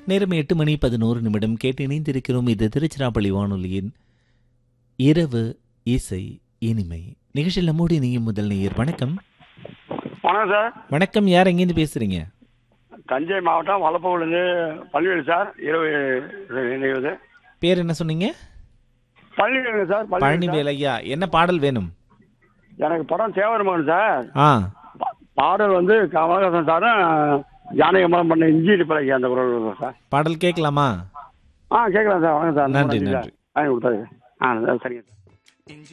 நேரம் எட்டு மணி பதினோரு நிமிடம் கேட்டு இணைந்திருக்கிறோம் இது திருச்சிராப்பள்ளி வானொலியின் இரவு இசை இனிமை நிகழ்ச்சியில் நம்மோடு இணையும் முதல் நேயர் வணக்கம் வணக்கம் சார் வணக்கம் யார் எங்கேருந்து பேசுறீங்க தஞ்சை மாவட்டம் வளப்பூர்லேருந்து பள்ளிவேலு சார் இரவு நினைவுது பேர் என்ன சொன்னீங்க பள்ளிவேலு சார் பழனி பழனி வேலையா என்ன பாடல் வேணும் எனக்கு படம் தேவர் மகன் சார் ஆ பா- பாடல் வந்து கமலஹாசன் சாரும் ஜானகமலம் பண்ண இஞ்சி பிள்ளைக்கு அந்த குரல் வரும் சார் பாடல் கேட்கலாமா ஆ கேட்கலாம் சார் வணக்கம் சார் நன்றி, சார் நன்றி. வாங்கி கொடுத்தாரு ஆ சரிங்க சார்